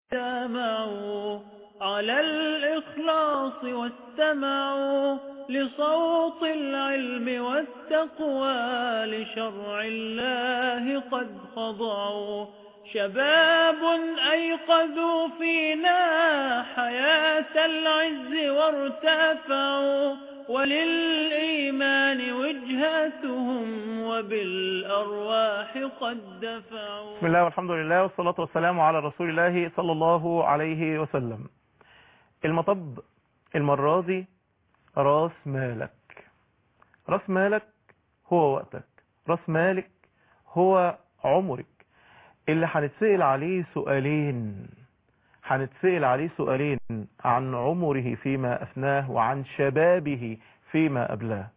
جامعوا على الإخلاص واستمعوا لصوت العلم والتقوى لشرع الله قد خضعوا شباب أيقظوا فينا حياة العز وارتفعوا وللإيمان وجهتهم وبالأرواح قد دفعوا بسم الله والحمد لله والصلاة والسلام على رسول الله صلى الله عليه وسلم المطب المرة دي راس مالك راس مالك هو وقتك راس مالك هو عمرك اللي هنتسأل عليه سؤالين هنتسأل عليه سؤالين عن عمره فيما أفناه وعن شبابه فيما أبلاه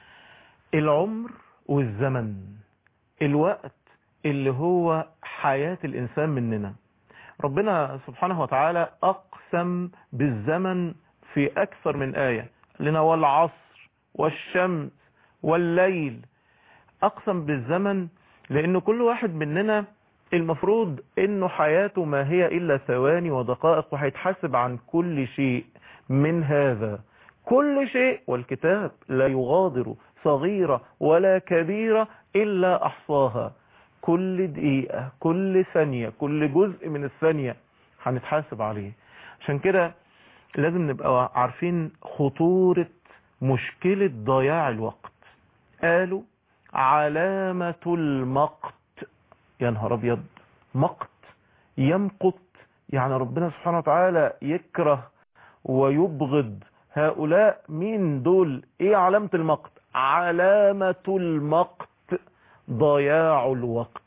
العمر والزمن الوقت اللي هو حياة الإنسان مننا ربنا سبحانه وتعالى أقسم بالزمن في أكثر من آية لنا والعصر والشمس والليل أقسم بالزمن لأن كل واحد مننا المفروض انه حياته ما هي الا ثواني ودقائق وهيتحاسب عن كل شيء من هذا كل شيء والكتاب لا يغادر صغيرة ولا كبيرة الا احصاها كل دقيقة كل ثانية كل جزء من الثانية هنتحاسب عليه عشان كده لازم نبقى عارفين خطورة مشكلة ضياع الوقت قالوا علامة المقت يا نهار ابيض مقت يمقت يعني ربنا سبحانه وتعالى يكره ويبغض هؤلاء مين دول ايه علامة المقت علامة المقت ضياع الوقت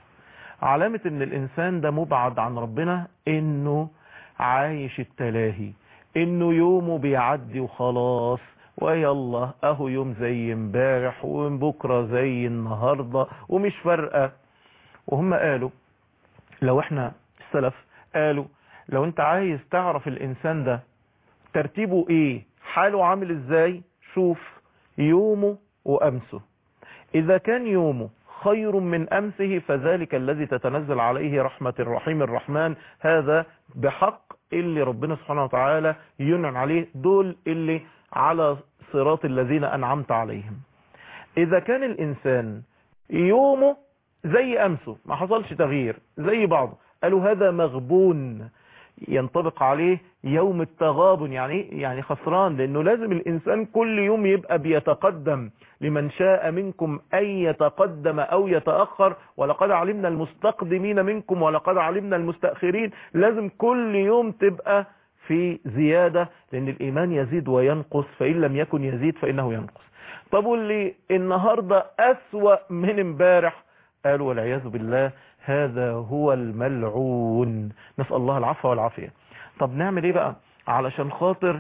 علامة ان الانسان ده مبعد عن ربنا انه عايش التلاهي انه يومه بيعدي وخلاص ويلا اهو يوم زي امبارح وبكره زي النهارده ومش فارقه وهم قالوا لو احنا السلف قالوا لو انت عايز تعرف الانسان ده ترتيبه ايه حاله عامل ازاي شوف يومه وامسه اذا كان يومه خير من امسه فذلك الذي تتنزل عليه رحمة الرحيم الرحمن هذا بحق اللي ربنا سبحانه وتعالى ينعم عليه دول اللي على صراط الذين انعمت عليهم اذا كان الانسان يومه زي امسه ما حصلش تغيير زي بعضه قالوا هذا مغبون ينطبق عليه يوم التغابن يعني يعني خسران لانه لازم الانسان كل يوم يبقى بيتقدم لمن شاء منكم ان يتقدم او يتاخر ولقد علمنا المستقدمين منكم ولقد علمنا المستاخرين لازم كل يوم تبقى في زياده لان الايمان يزيد وينقص فان لم يكن يزيد فانه ينقص طب واللي النهارده اسوا من امبارح قالوا والعياذ بالله هذا هو الملعون نسأل الله العفو والعافية طب نعمل ايه بقى علشان خاطر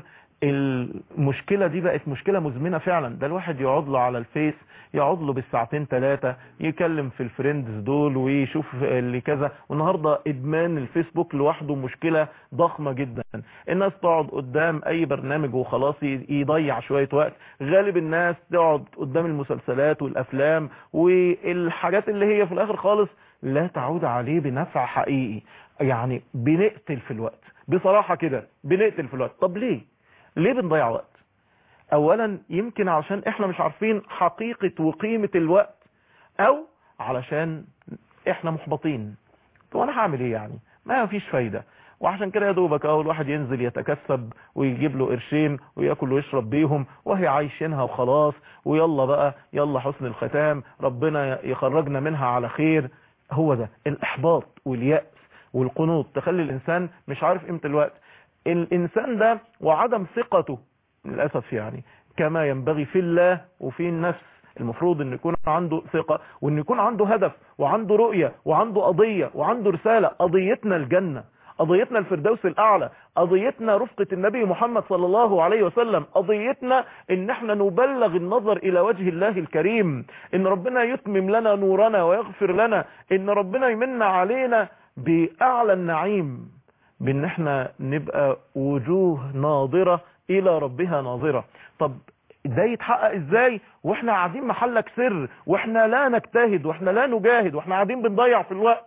المشكلة دي بقت مشكلة مزمنة فعلا ده الواحد يقعد له على الفيس يقعد له بالساعتين ثلاثة يكلم في الفريندز دول ويشوف اللي كذا والنهاردة ادمان الفيسبوك لوحده مشكلة ضخمة جدا الناس تقعد قدام اي برنامج وخلاص يضيع شوية وقت غالب الناس تقعد قدام المسلسلات والافلام والحاجات اللي هي في الاخر خالص لا تعود عليه بنفع حقيقي يعني بنقتل في الوقت بصراحة كده بنقتل في الوقت طب ليه ليه بنضيع وقت اولا يمكن عشان احنا مش عارفين حقيقة وقيمة الوقت او علشان احنا محبطين طب انا هعمل ايه يعني ما فيش فايدة وعشان كده يا دوبك اهو الواحد ينزل يتكسب ويجيب له قرشين وياكل ويشرب بيهم وهي عايشينها وخلاص ويلا بقى يلا حسن الختام ربنا يخرجنا منها على خير هو ده الاحباط واليأس والقنوط تخلي الانسان مش عارف قيمة الوقت الانسان ده وعدم ثقته للأسف يعني كما ينبغي في الله وفي النفس المفروض ان يكون عنده ثقة وان يكون عنده هدف وعنده رؤية وعنده قضية وعنده رسالة قضيتنا الجنة قضيتنا الفردوس الاعلى قضيتنا رفقة النبي محمد صلى الله عليه وسلم قضيتنا ان احنا نبلغ النظر الى وجه الله الكريم ان ربنا يتمم لنا نورنا ويغفر لنا ان ربنا يمن علينا باعلى النعيم بان احنا نبقى وجوه ناظرة الى ربها ناظرة طب ده يتحقق ازاي واحنا قاعدين محلك سر واحنا لا نجتهد واحنا لا نجاهد واحنا قاعدين بنضيع في الوقت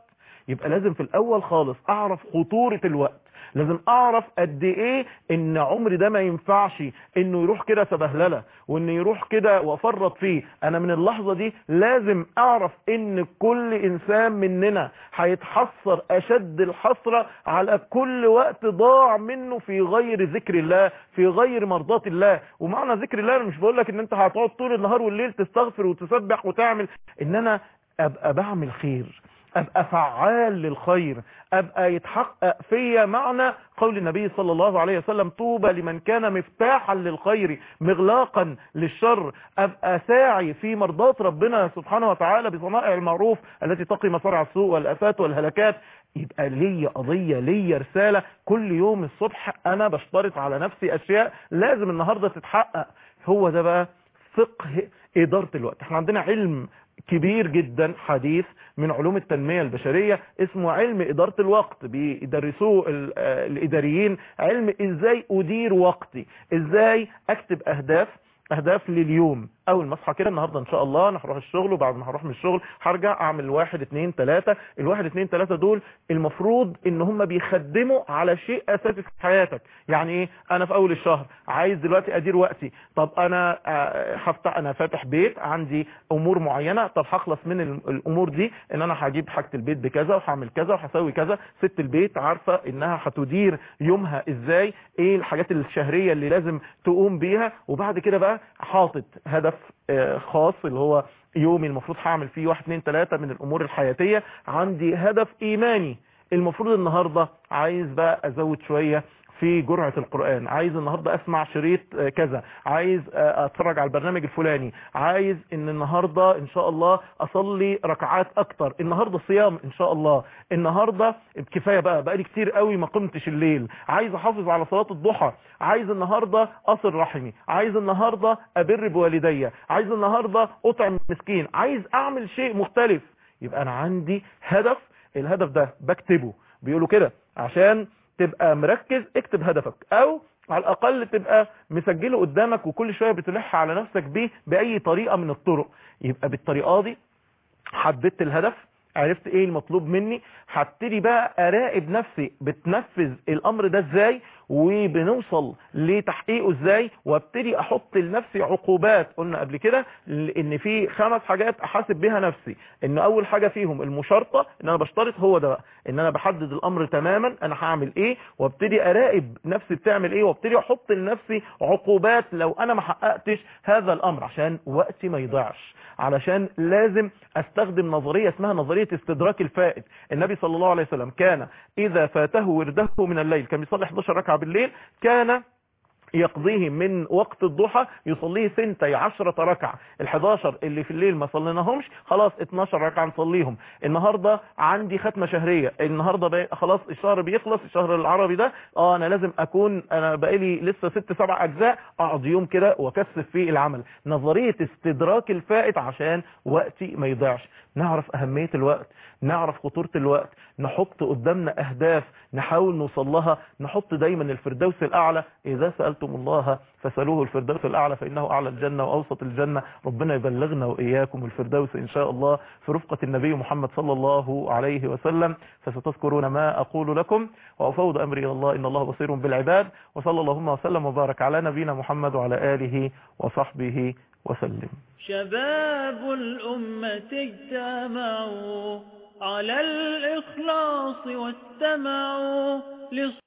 يبقى لازم في الاول خالص اعرف خطورة الوقت لازم اعرف قد ايه ان عمري ده ما ينفعش انه يروح كده سبهلله وانه يروح كده وافرط فيه انا من اللحظه دي لازم اعرف ان كل انسان مننا هيتحسر اشد الحسره على كل وقت ضاع منه في غير ذكر الله في غير مرضاه الله ومعنى ذكر الله انا مش بقول لك ان انت هتقعد طول النهار والليل تستغفر وتسبح وتعمل ان انا ابقى بعمل خير ابقى فعال للخير ابقى يتحقق فيا معنى قول النبي صلى الله عليه وسلم طوبى لمن كان مفتاحا للخير مغلاقا للشر ابقى ساعي في مرضاة ربنا سبحانه وتعالى بصنائع المعروف التي تقي مصارع السوء والافات والهلكات يبقى ليا قضية ليا رسالة كل يوم الصبح انا بشترط على نفسي اشياء لازم النهاردة تتحقق هو ده بقى فقه ادارة الوقت احنا عندنا علم كبير جدا حديث من علوم التنمية البشرية اسمه علم إدارة الوقت بيدرسوه الإداريين علم إزاي أدير وقتي إزاي أكتب أهداف اهداف لليوم اول ما اصحى كده النهارده ان شاء الله انا هروح الشغل وبعد ما هروح من الشغل هرجع اعمل واحد اتنين تلاتة الواحد اتنين تلاتة دول المفروض ان هم بيخدموا على شيء اساسي في حياتك يعني ايه انا في اول الشهر عايز دلوقتي ادير وقتي طب انا هفتح انا فاتح بيت عندي امور معينة طب هخلص من الامور دي ان انا هجيب حاجة البيت بكذا وهعمل كذا وهسوي كذا ست البيت عارفة انها هتدير يومها ازاي ايه الحاجات الشهرية اللي لازم تقوم بيها وبعد كده بقى حاطط هدف خاص اللي هو يومي المفروض هعمل فيه واحد اتنين تلاتة من الامور الحياتية عندي هدف ايماني المفروض النهاردة عايز بقى ازود شوية في جرعة القرآن عايز النهاردة اسمع شريط كذا عايز اتفرج على البرنامج الفلاني عايز ان النهاردة ان شاء الله اصلي ركعات اكتر النهاردة صيام ان شاء الله النهاردة كفاية بقى بقالي كتير قوي ما قمتش الليل عايز احافظ على صلاة الضحى عايز النهاردة اصل رحمي عايز النهاردة ابر بوالدي عايز النهاردة اطعم مسكين عايز اعمل شيء مختلف يبقى انا عندي هدف الهدف ده بكتبه بيقولوا كده عشان تبقى مركز اكتب هدفك او على الاقل تبقى مسجله قدامك وكل شوية بتلح على نفسك بيه باي طريقة من الطرق يبقى بالطريقة دي حددت الهدف عرفت ايه المطلوب مني هبتدي بقى اراقب نفسي بتنفذ الامر ده ازاي وبنوصل لتحقيقه ازاي وابتدي احط لنفسي عقوبات قلنا قبل كده ان في خمس حاجات احاسب بيها نفسي ان اول حاجة فيهم المشارطة ان انا بشترط هو ده بقى ان انا بحدد الامر تماما انا هعمل ايه وابتدي اراقب نفسي بتعمل ايه وابتدي احط لنفسي عقوبات لو انا ما حققتش هذا الامر عشان وقتي ما يضيعش علشان لازم استخدم نظرية اسمها نظرية استدراك الفائت النبي صلى الله عليه وسلم كان اذا فاته ورده من الليل كان بيصلي 11 ركعة بالليل كان يقضيه من وقت الضحى يصليه سنتي عشرة ركعة ال11 اللي في الليل ما صليناهمش خلاص 12 ركعة نصليهم النهاردة عندي ختمة شهرية النهاردة بقى خلاص الشهر بيخلص الشهر العربي ده اه انا لازم اكون انا بقالي لسه ست سبع اجزاء اقعد يوم كده واكثف فيه العمل نظرية استدراك الفائت عشان وقتي ما يضيعش نعرف اهمية الوقت نعرف خطورة الوقت نحط قدامنا اهداف نحاول نوصل لها نحط دايما الفردوس الاعلى اذا سألتم الله فسألوه الفردوس الاعلى فانه اعلى الجنة واوسط الجنة ربنا يبلغنا واياكم الفردوس ان شاء الله في رفقة النبي محمد صلى الله عليه وسلم فستذكرون ما اقول لكم وافوض امري الى الله ان الله بصير بالعباد وصلى اللهم وسلم وبارك على نبينا محمد وعلى اله وصحبه وسلم شباب الأمة اجتمعوا على الإخلاص واستمعوا